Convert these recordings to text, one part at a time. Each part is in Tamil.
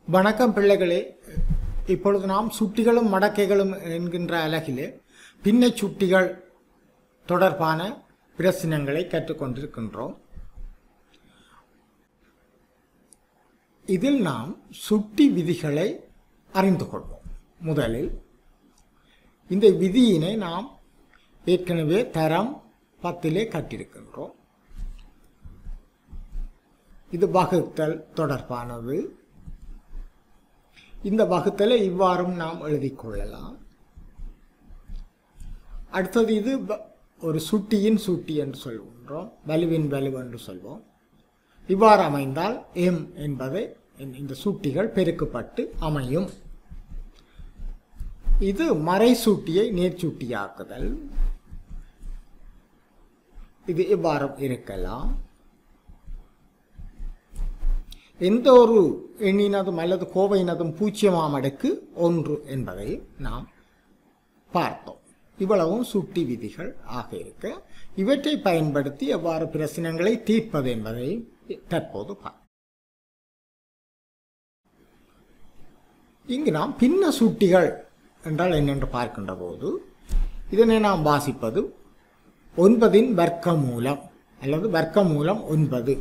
வணக்கம் பிள்ளைகளே இப்பொழுது நாம் சுட்டிகளும் மடக்கைகளும் என்கின்ற அலகிலே பின்னை சுட்டிகள் தொடர்பான பிரச்சனங்களை கற்றுக்கொண்டிருக்கின்றோம் இதில் நாம் சுட்டி விதிகளை அறிந்து கொள்வோம் முதலில் இந்த விதியினை நாம் ஏற்கனவே தரம் பத்திலே கற்றிருக்கின்றோம் இது வகுத்தல் தொடர்பானது இந்த வகுத்தலை இவ்வாறும் நாம் எழுதிக் கொள்ளலாம் அடுத்தது இது வ- ஒரு சுட்டியின் சுட்டி என்று சொல்கின்றோம் வலுவின் வலு என்று சொல்வோம் இவ்வாறு அமைந்தால் எம் என்பதை இந்த- இந்த சுட்டிகள் பெருக்கப்பட்டு அமையும் இது மறை சூட்டியை நேர்ச்சூட்டியாக்குதல் இது இவ்வாறு இருக்கலாம் எந்த ஒரு எண்ணினதும் அல்லது கோவையினதும் பூஜ்ஜியமாம் அடுக்கு ஒன்று என்பதை நாம் பார்த்தோம் இவ்வளவும் சுட்டி விதிகள் ஆக இருக்க இவற்றை பயன்படுத்தி எவ்வாறு பிரச்சனைகளை தீர்ப்பது என்பதை தற்போது பார்ப்போம் இங்கு நாம் பின்ன சுட்டிகள் என்றால் என்னென்று பார்க்கின்ற போது இதனை நாம் வாசிப்பது ஒன்பதின் வர்க்க மூலம் அல்லது வர்க்க மூலம் ஒன்பது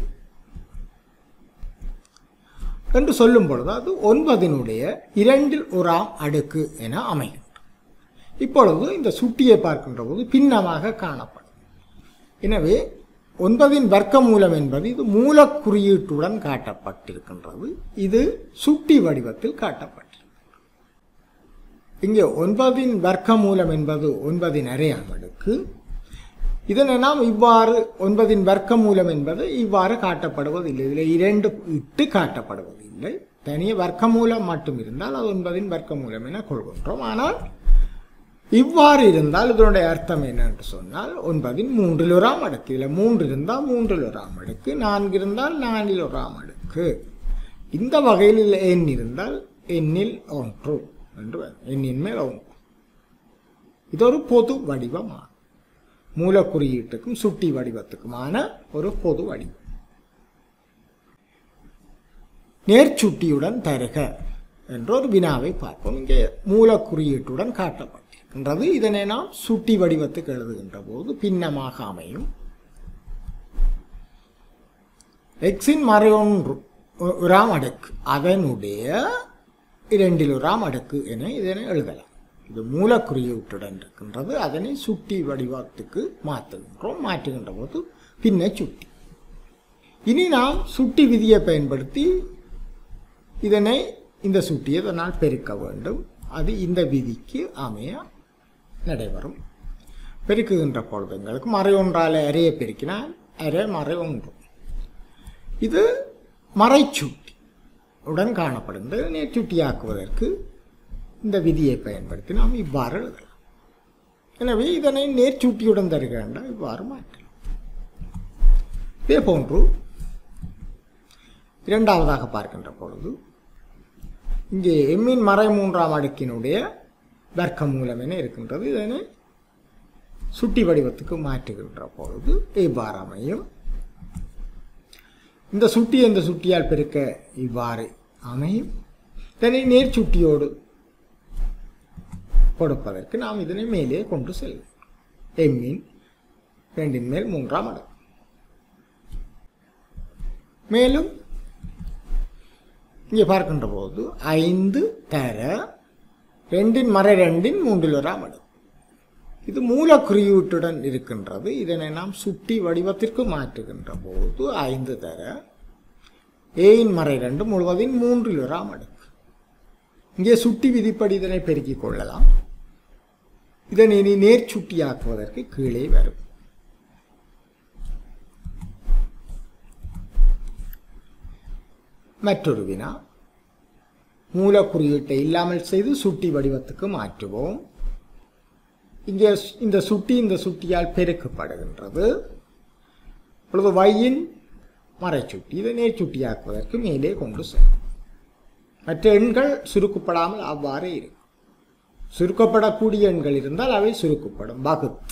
என்று சொல்லும் பொழுது அது ஒன்பதினுடைய இரண்டில் ஒராம் அடுக்கு என அமையும் இப்பொழுது இந்த சுட்டியை பார்க்கின்ற போது பின்னமாக காணப்படும் எனவே ஒன்பதின் வர்க்க மூலம் என்பது இது மூலக் குறியீட்டுடன் காட்டப்பட்டிருக்கின்றது இது சுட்டி வடிவத்தில் காட்டப்பட்டிருக்கிறது இங்கே ஒன்பதின் வர்க்க மூலம் என்பது ஒன்பதின் அரையாம் அடுக்கு இதனை நாம் இவ்வாறு ஒன்பதின் வர்க்க மூலம் என்பது இவ்வாறு காட்டப்படுவதில்லை இதில் இரண்டு இட்டு காட்டப்படுவதில்லை தனிய வர்க்க மூலம் மட்டும் இருந்தால் அது ஒன்பதின் வர்க்க மூலம் என கொள்கின்றோம் ஆனால் இவ்வாறு இருந்தால் இதனுடைய அர்த்தம் என்னென்று சொன்னால் ஒன்பதின் மூன்றில் ஒராம் அடுக்கு இதில் மூன்று இருந்தால் மூன்றில் ஒராம் அடுக்கு நான்கு இருந்தால் நான்கில் ஒராம் அடுக்கு இந்த வகையில் எண் இருந்தால் எண்ணில் ஒன்று என்று வரும். எண்ணின் மேல் ஒன்று இது ஒரு பொது வடிவமாகும் மூலக்குறியீட்டுக்கும் சுட்டி வடிவத்துக்குமான ஒரு பொது வடிவம் நேர்ச்சுட்டியுடன் தருக என்ற ஒரு வினாவை பார்ப்போம் இங்கே மூலக்குறியீட்டுடன் காட்டப்பட்டிருக்கின்றது இதனை நாம் சுட்டி வடிவத்துக்கு எழுதுகின்ற போது பின்னமாக அமையும் எக்ஸின் மறையொன்று உராம் அடுக்கு அதனுடைய இரண்டில் உராம் அடுக்கு என இதனை எழுதலாம் இது மூலக்குறியீட்டுடன் இருக்கின்றது அதனை சுட்டி வடிவத்துக்கு மாற்றுகின்றோம் மாற்றுகின்ற போது பின்ன சுட்டி இனி நாம் சுட்டி விதியை பயன்படுத்தி இதனை இந்த சுட்டியை இதனால் பெருக்க வேண்டும் அது இந்த விதிக்கு அமைய நடைபெறும் பெருக்குகின்ற பொழுது எங்களுக்கு மறை ஒன்றால் அறையை பெருக்கினால் அரை மறை ஒன்று இது மறைச்சுட்டி உடன் காணப்படுகின்ற நேர்ச்சுட்டியாக்குவதற்கு இந்த விதியை பயன்படுத்தி நாம் இவ்வாறு எழுதலாம் எனவே இதனை நேர்ச்சுட்டியுடன் தருக வேண்டாம் இவ்வாறு மாற்றலாம் இதே போன்று இரண்டாவதாக பார்க்கின்ற பொழுது இங்கே எம்மின் மறை மூன்றாம் அடுக்கினுடைய வர்க்க மூலம் என இருக்கின்றது இதனை சுட்டி வடிவத்துக்கு மாற்றுகின்ற பொழுது இவ்வாறு அமையும் இந்த சுட்டி இந்த சுட்டியால் பெருக்க இவ்வாறு அமையும் இதனை நேர்ச்சுட்டியோடு கொடுப்பதற்கு நாம் இதனை மேலே கொண்டு செல்வோம் எம்மின் ரெண்டின் மேல் மூன்றாம் அடுக்கு மேலும் இங்கே பார்க்கின்ற போது ஐந்து தர ரெண்டின் மறை ரெண்டின் மூன்றில் ஒராம் அடுக்கு இது மூலக்குறியீட்டுடன் இருக்கின்றது இதனை நாம் சுட்டி வடிவத்திற்கு மாற்றுகின்ற போது ஐந்து தர ஏயின் மறை ரெண்டு முழுவதின் மூன்றில் ஒராம் அடுக்கு இங்கே சுட்டி விதிப்படி இதனை பெருக்கிக் கொள்ளலாம் இதனை இனி நேர்ச்சுட்டியாக்குவதற்கு கீழே வரும் மற்றொரு வினா மூலக்குறியீட்டை இல்லாமல் செய்து சுட்டி வடிவத்துக்கு மாற்றுவோம் இங்கே இந்த சுட்டி இந்த சுட்டியால் பெருக்கப்படுகின்றது இப்பொழுது வையின் மறைச்சுட்டி இதை நேர்ச்சுட்டியாக்குவதற்கு மேலே கொண்டு செல்லும் மற்ற எண்கள் சுருக்கப்படாமல் அவ்வாறே இருக்கும் சுருக்கப்படக்கூடிய எண்கள் இருந்தால் அவை சுருக்கப்படும் வகுத்து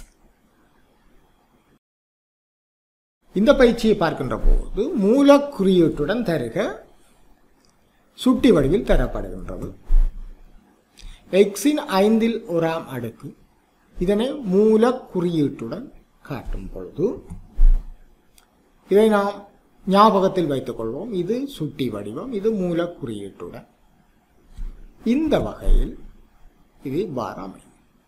இந்த பயிற்சியை பார்க்கின்ற போது மூலக்குறியீட்டுடன் தருக சுட்டி வடிவில் தரப்படுகின்றது எக்ஸின் ஐந்தில் ஒராம் அடுக்கு இதனை மூல குறியீட்டுடன் காட்டும் பொழுது இதை நாம் ஞாபகத்தில் வைத்துக் கொள்வோம் இது சுட்டி வடிவம் இது மூல குறியீட்டுடன் இந்த வகையில் இது இவ்வாறு அமையும்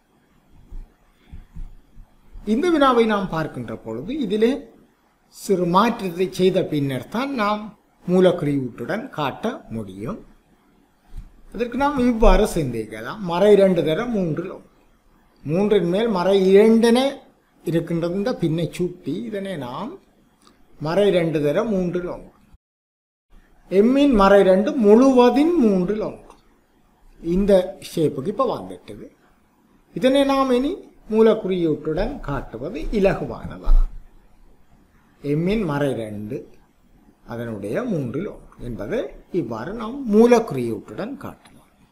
இந்த வினாவை நாம் பார்க்கின்ற பொழுது இதிலே சிறு மாற்றத்தை செய்த பின்னர் தான் நாம் மூலக்குறியீட்டுடன் காட்ட முடியும் அதற்கு நாம் இவ்வாறு சிந்திக்கலாம் மறை இரண்டு தர மூன்றில் ஒன்று. மூன்றின் மேல் மறை இரண்டென இருக்கின்றது இந்த பின்னை சுட்டி இதனை நாம் மறை இரண்டு தர மூன்றில் ஒன்று எம்மின் மறை ரெண்டு முழுவதின் மூன்றில் ஒன்று இந்த ஷேப்புக்கு இப்போ வந்துட்டது இதனை நாம் இனி மூலக்குறியீட்டுடன் காட்டுவது இலகுவானதாகும் எம்மின் மறை ரெண்டு அதனுடைய மூன்றில் ஒன்று என்பதை இவ்வாறு நாம் மூலக்குறியீட்டுடன் காட்டலாம்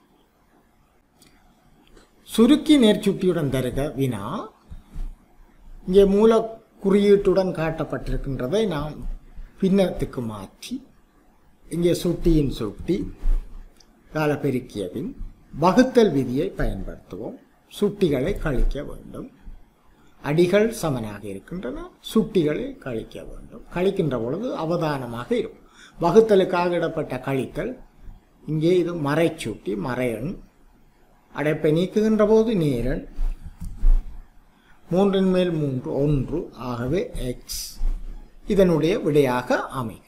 சுருக்கி நேர்ச்சுட்டியுடன் தருக வினா இங்கே மூல குறியீட்டுடன் காட்டப்பட்டிருக்கின்றதை நாம் பின்னத்துக்கு மாற்றி இங்கே சுட்டியின் சுட்டி கால பெருக்கிய பின் வகுத்தல் விதியை பயன்படுத்துவோம் சுட்டிகளை கழிக்க வேண்டும் அடிகள் சமனாக இருக்கின்றன சுட்டிகளை கழிக்க வேண்டும் கழிக்கின்ற பொழுது அவதானமாக இருக்கும் வகுத்தலுக்காக இடப்பட்ட கழித்தல் இங்கே இது மறைச்சுட்டி மறையன் அடைப்பை நீக்குகின்ற போது நேரன் மூன்றின் மேல் மூன்று ஒன்று ஆகவே எக்ஸ் இதனுடைய விடையாக அமையும்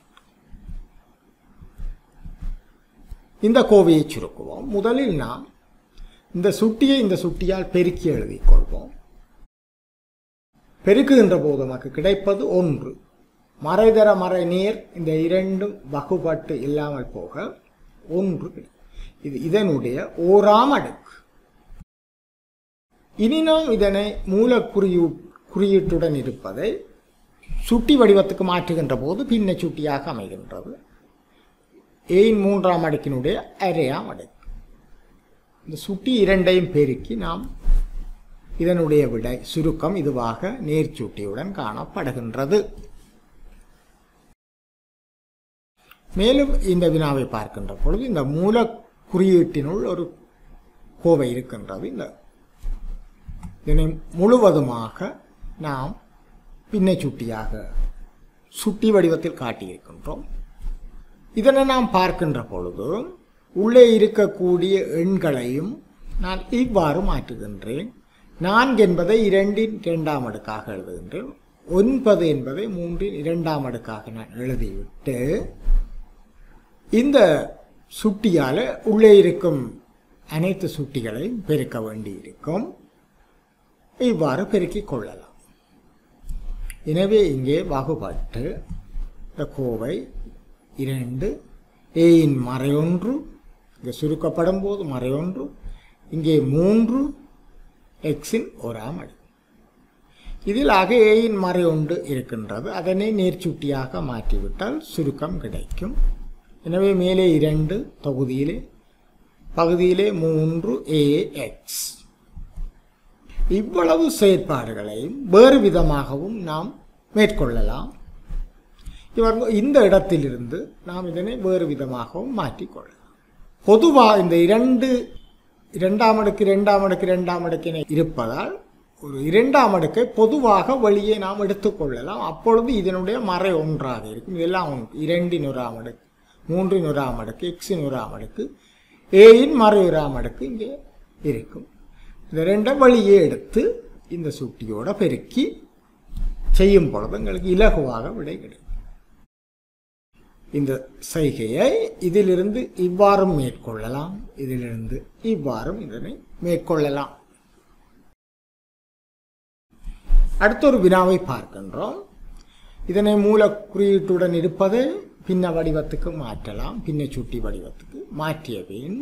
இந்த கோவையை சுருக்குவோம் முதலில் நாம் இந்த சுட்டியை இந்த சுட்டியால் பெருக்கி எழுதிக் கொள்வோம் பெருக்குகின்ற போது நமக்கு கிடைப்பது ஒன்று மறைதர மறை நேர் இந்த இரண்டும் வகுபட்டு இல்லாமல் போக ஒன்று கிடைக்கும். இது இதனுடைய ஓராம் அடுக்கு இனி நாம் இதனை மூல குறியீ குறியீட்டுடன் இருப்பதை சுட்டி வடிவத்துக்கு மாற்றுகின்ற போது பின்ன சுட்டியாக அமைகின்றது ஏயின் மூன்றாம் அடுக்கினுடைய அரையாம் அடுக்கு இந்த சுட்டி இரண்டையும் பெருக்கி நாம் இதனுடைய விடை சுருக்கம் இதுவாக நேர்ச்சூட்டியுடன் காணப்படுகின்றது மேலும் இந்த வினாவை பார்க்கின்ற பொழுது இந்த மூல குறியீட்டினுள் ஒரு கோவை இருக்கின்றது இந்த இதனை முழுவதுமாக நாம் பின்னை சுட்டியாக சுட்டி வடிவத்தில் காட்டியிருக்கின்றோம் இதனை நாம் பார்க்கின்ற பொழுது உள்ளே இருக்கக்கூடிய எண்களையும் நான் இவ்வாறு மாற்றுகின்றேன் நான்கு என்பதை இரண்டின் இரண்டாம் அடுக்காக எழுதுகின்றேன் ஒன்பது என்பதை மூன்றின் இரண்டாம் அடுக்காக நான் எழுதிவிட்டு இந்த சுட்டியால் உள்ளே இருக்கும் அனைத்து சுட்டிகளையும் பெருக்க வேண்டியிருக்கும் இவ்வாறு பெருக்கிக் கொள்ளலாம் எனவே இங்கே வகுபட்டு இந்த கோவை இரண்டு ஏயின் மறையொன்று இங்கே சுருக்கப்படும் போது மறையொன்று இங்கே மூன்று எக்ஸின் ஒராம் அடி இதில் ஆக ஏயின் மறை ஒன்று இருக்கின்றது அதனை நேர்ச்சுட்டியாக மாற்றிவிட்டால் சுருக்கம் கிடைக்கும் எனவே மேலே இரண்டு தொகுதியிலே பகுதியிலே மூன்று ஏ எக்ஸ் இவ்வளவு செயற்பாடுகளையும் வேறு விதமாகவும் நாம் மேற்கொள்ளலாம் இவர் இந்த இடத்திலிருந்து நாம் இதனை வேறு விதமாகவும் மாற்றிக்கொள்ளலாம் பொதுவாக இந்த இரண்டு இரண்டாம் அடுக்கு இரண்டாம் அடுக்கு இரண்டாம் அடுக்கினை இருப்பதால் ஒரு இரண்டாம் அடுக்கை பொதுவாக வெளியே நாம் எடுத்துக்கொள்ளலாம் அப்பொழுது இதனுடைய மறை ஒன்றாக இருக்கும் இதெல்லாம் ஒன்று இரண்டின் ஒராம் அடுக்கு மூன்றின் ஒராம் அடுக்கு எக்ஸின் ஒராம் அடுக்கு ஏயின் மறை ஒராம் அடுக்கு இங்கே இருக்கும் இந்த ரெண்டை வெளியே எடுத்து இந்த சுட்டியோட பெருக்கி செய்யும் பொழுது எங்களுக்கு இலகுவாக விடை கிடைக்கும் இந்த செய்கையை இதிலிருந்து இவ்வாறும் மேற்கொள்ளலாம் இதிலிருந்து இவ்வாறும் இதனை மேற்கொள்ளலாம் அடுத்த ஒரு வினாவை பார்க்கின்றோம் இதனை மூல குறியீட்டுடன் இருப்பதை பின்ன வடிவத்துக்கு மாற்றலாம் பின்ன சுட்டி வடிவத்துக்கு மாற்றிய பின்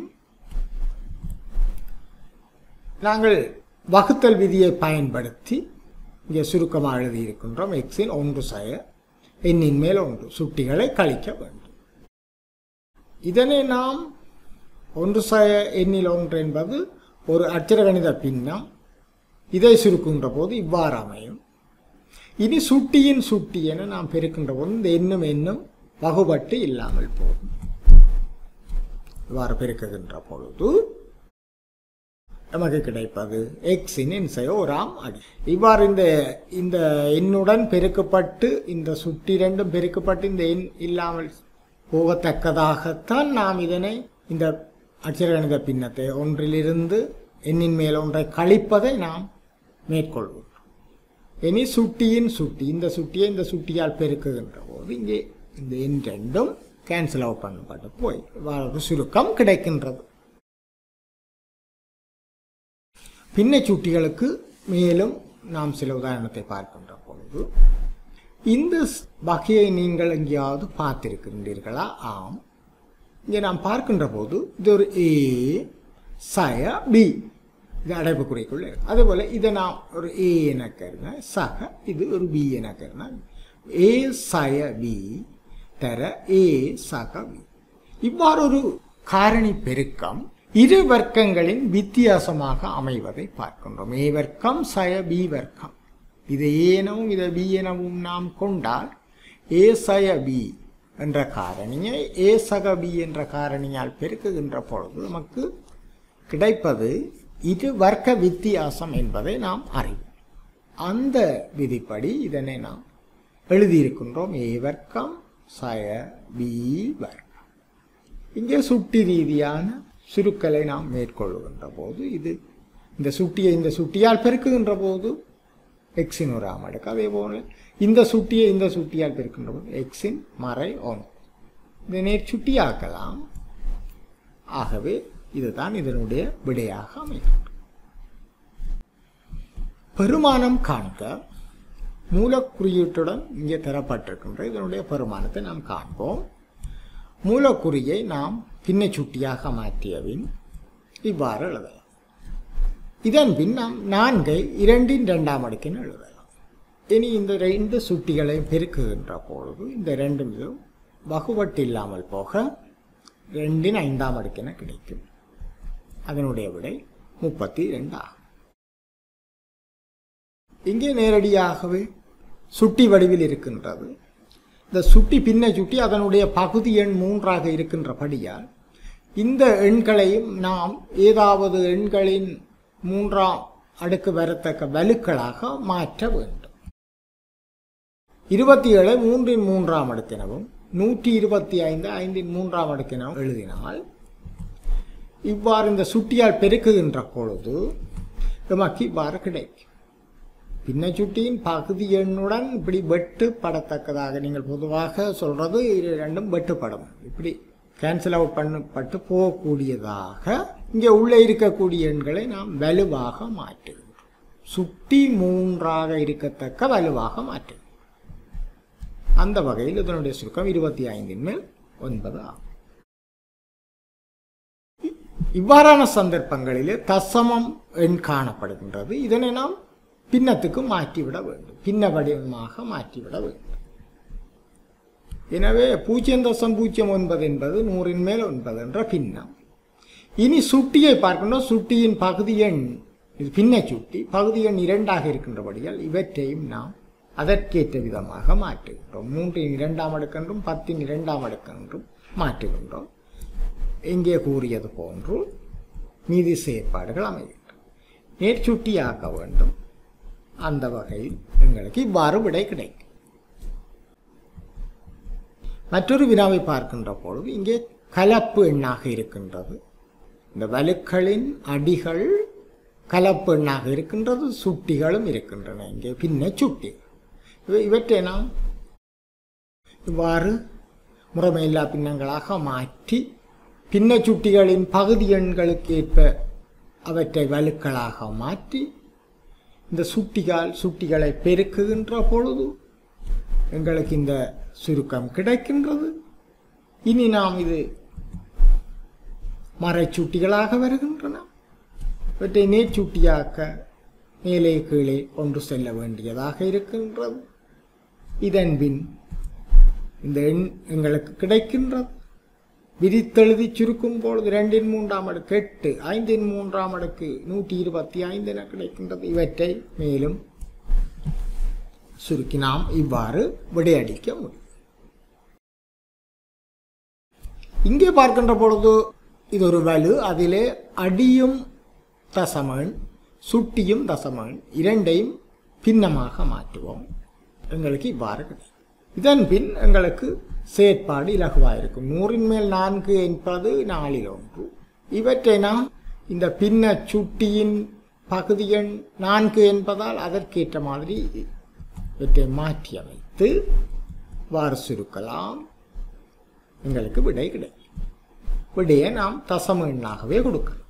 நாங்கள் வகுத்தல் விதியை பயன்படுத்தி இங்கே சுருக்கமாக எழுதியிருக்கின்றோம் எக்ஸின் ஒன்று செய்ய எண்ணின் மேல் ஒன்று சுட்டிகளை கழிக்க வேண்டும் இதனை நாம் ஒன்று செய்ய எண்ணில் ஒன்று என்பது ஒரு அச்சரகணித பின்னம் இதை சுருக்குகின்ற போது இவ்வாறு அமையும் இனி சுட்டியின் சுட்டி என நாம் பெருக்கின்ற போது இந்த எண்ணும் எண்ணும் வகுபட்டு இல்லாமல் போகும் இவ்வாறு பெருக்குகின்ற பொழுது நமக்கு கிடைப்பது எக்ஸின் இன்சையோராம் அடி இவ்வாறு இந்த இந்த எண்ணுடன் பெருக்கப்பட்டு இந்த சுட்டி ரெண்டும் பெருக்கப்பட்டு இந்த எண் இல்லாமல் போகத்தக்கதாகத்தான் நாம் இதனை இந்த அட்சரகணித பின்னத்தை ஒன்றிலிருந்து எண்ணின் மேல் ஒன்றை கழிப்பதை நாம் மேற்கொள்வோம் இனி சுட்டியின் சுட்டி இந்த சுட்டியை இந்த சுட்டியால் பெருக்குகின்ற போது இங்கே இந்த எண் ரெண்டும் கேன்சல் அவுட் பண்ணப்பட்டு போய் ஒரு சுருக்கம் கிடைக்கின்றது பின்னை சுட்டிகளுக்கு மேலும் நாம் சில உதாரணத்தை பார்க்கின்ற பொழுது இந்த ஸ்- வகையை நீங்கள் எங்கேயாவது பார்த்திருக்கின்றீர்களா ஆம் இங்கே நாம் பார்க்கின்ற போது இது ஒரு ஏ சய பி இது அடைப்புக்குறிக்குள்ள இருக்கு அதே போல் இதை நான் ஒரு ஏ என கருதுனேன் சக இது ஒரு பி என கருதுனேன் ஏ சய பி தர ஏ சக பி இவ்வாறு ஒரு காரணி பெருக்கம் இரு வர்க்கங்களின் வித்தியாசமாக அமைவதை பார்க்கின்றோம் ஏ வர்க்கம் சய பி வர்க்கம் இதை ஏனவும் இதை பி எனவும் நாம் கொண்டால் ஏ சய பி என்ற காரணியை ஏ சக பி என்ற காரணியால் பெருக்குகின்ற பொழுது நமக்கு கிடைப்பது இது வர்க்க வித்தியாசம் என்பதை நாம் அறிவோம் அந்த விதிப்படி இதனை நாம் எழுதியிருக்கின்றோம் ஏ வர்க்கம் சய பி வர்க்கம் இங்கே சுட்டி ரீதியான சுருக்கலை நாம் மேற்கொள்ளுகின்ற போது இது இந்த சுட்டியை இந்த சுட்டியால் பெருக்குகின்ற போது எக்ஸின் ஒரு ஆமடுக்கு அதே போல இந்த சுட்டியை இந்த சுட்டியால் பெருக்கின்ற போது எக்ஸின் மறை ஒன் இதை நேர் சுட்டியாக்கலாம் ஆகவே இதுதான் இதனுடைய விடையாக அமைகிறது பெருமானம் காண்க மூலக்குறியீட்டுடன் இங்கே தரப்பட்டிருக்கின்ற இதனுடைய பெருமானத்தை நாம் காண்போம் மூலக்குறியை நாம் பின்னை சுட்டியாக மாற்றியபின் இவ்வாறு எழுதலாம் இதன் பின் நாம் நான்கை இரண்டின் இரண்டாம் அடுக்கின் எழுதலாம் இனி இந்த ரெண்டு சுட்டிகளை பெருக்குகின்ற பொழுது இந்த ரெண்டும் இதுவும் வகுவட்டு இல்லாமல் போக ரெண்டின் ஐந்தாம் அடுக்கென கிடைக்கும் அதனுடைய விடை முப்பத்தி ரெண்டு ஆகும் இங்கே நேரடியாகவே சுட்டி வடிவில் இருக்கின்றது இந்த சுட்டி பின்ன சுட்டி அதனுடைய பகுதி எண் மூன்றாக இருக்கின்றபடியால் இந்த எண்களையும் நாம் ஏதாவது எண்களின் மூன்றாம் அடுக்கு வரத்தக்க வலுக்களாக மாற்ற வேண்டும் இருபத்தி ஏழை மூன்றின் மூன்றாம் அடுக்கெனவும் நூற்றி இருபத்தி ஐந்து ஐந்தின் மூன்றாம் அடுக்கெனவும் எழுதினால் இவ்வாறு இந்த சுட்டியால் பெருக்குகின்ற பொழுது நமக்கு இவ்வாறு கிடைக்கும் பின்ன சுட்டியின் பகுதி எண்ணுடன் இப்படி வெட்டு படத்தக்கதாக நீங்கள் பொதுவாக சொல்றது இது ரெண்டும் வெட்டுப்படும் இப்படி கேன்சல் அவுட் பண்ணப்பட்டு போகக்கூடியதாக இங்கே உள்ளே இருக்கக்கூடிய எண்களை நாம் வலுவாக மாற்றுகின்றோம் சுட்டி மூன்றாக இருக்கத்தக்க வலுவாக மாற்றுகிறோம் அந்த வகையில் இதனுடைய சுருக்கம் இருபத்தி ஐந்தின் மேல் ஒன்பது ஆகும் இவ்வாறான சந்தர்ப்பங்களிலே தசமம் எண் காணப்படுகின்றது இதனை நாம் பின்னத்துக்கு மாற்றிவிட வேண்டும் பின்ன வடிவமாக மாற்றிவிட வேண்டும் எனவே பூஜ்ஜியம் தசம் பூஜ்ஜியம் ஒன்பது என்பது நூறின் மேல் ஒன்பது என்ற பின்னம் இனி சுட்டியை பார்க்கின்றோம் சுட்டியின் பகுதி எண் இது பின்ன சுட்டி பகுதி எண் இரண்டாக இருக்கின்றபடியால் இவற்றையும் நாம் அதற்கேற்ற விதமாக மாற்றுகின்றோம் மூன்றின் இரண்டாம் அடுக்கென்றும் பத்தின் இரண்டாம் அடுக்கென்றும் மாற்றுகின்றோம் இங்கே கூறியது போன்று மீதி செயற்பாடுகள் அமைகின்றன நேர்ச்சுட்டியாக்க வேண்டும் அந்த வகையில் எங்களுக்கு இவ்வாறு விடை கிடைக்கும் மற்றொரு வினாவை பார்க்கின்ற பொழுது இங்கே கலப்பு எண்ணாக இருக்கின்றது இந்த வலுக்களின் அடிகள் கலப்பு எண்ணாக இருக்கின்றது சுட்டிகளும் இருக்கின்றன இங்கே பின்ன சுட்டி இவை- இவற்றை நாம் இவ்வாறு முறைமையில்லா பின்னங்களாக மாற்றி பின்ன சுட்டிகளின் பகுதி எண்களுக்கு ஏற்ப அவற்றை வலுக்களாக மாற்றி இந்த சுட்டிகள் சுட்டிகளை பெருக்குகின்ற பொழுது எங்களுக்கு இந்த சுருக்கம் கிடைக்கின்றது இனி நாம் இது மறைச்சுட்டிகளாக வருகின்றன இவற்றை நேர்ச்சுட்டியாக்க மேலே கீழே கொண்டு செல்ல வேண்டியதாக இருக்கின்றது இதன் பின் இந்த எண் எங்களுக்கு கிடைக்கின்றது விரித்தெழுதி சுருக்கும் பொழுது ரெண்டின் மூன்றாம் அடுக்கு எட்டு ஐந்தின் மூன்றாம் அடுக்கு நூற்றி இருபத்தி ஐந்து என கிடைக்கின்றது இவற்றை மேலும் சுருக்கி நாம் இவ்வாறு விடையடிக்க முடியும் இங்கே பார்க்கின்ற பொழுது இது ஒரு வலு அதிலே அடியும் தசமன் சுட்டியும் தசமன் இரண்டையும் பின்னமாக மாற்றுவோம் எங்களுக்கு இவ்வாறு கிடைக்கும் இதன் பின் எங்களுக்கு செயற்பாடு இலகுவாக இருக்கும் நூறின் மேல் நான்கு என்பது நாலில் ஒன்று இவற்றை நாம் இந்த பின்ன சுட்டியின் பகுதி எண் நான்கு என்பதால் அதற்கேற்ற மாதிரி இவற்றை மாற்றி அமைத்து வாறு சுருக்கலாம் எங்களுக்கு விடை கிடைக்கும் விடையை நாம் தசம எண்ணாகவே கொடுக்கலாம்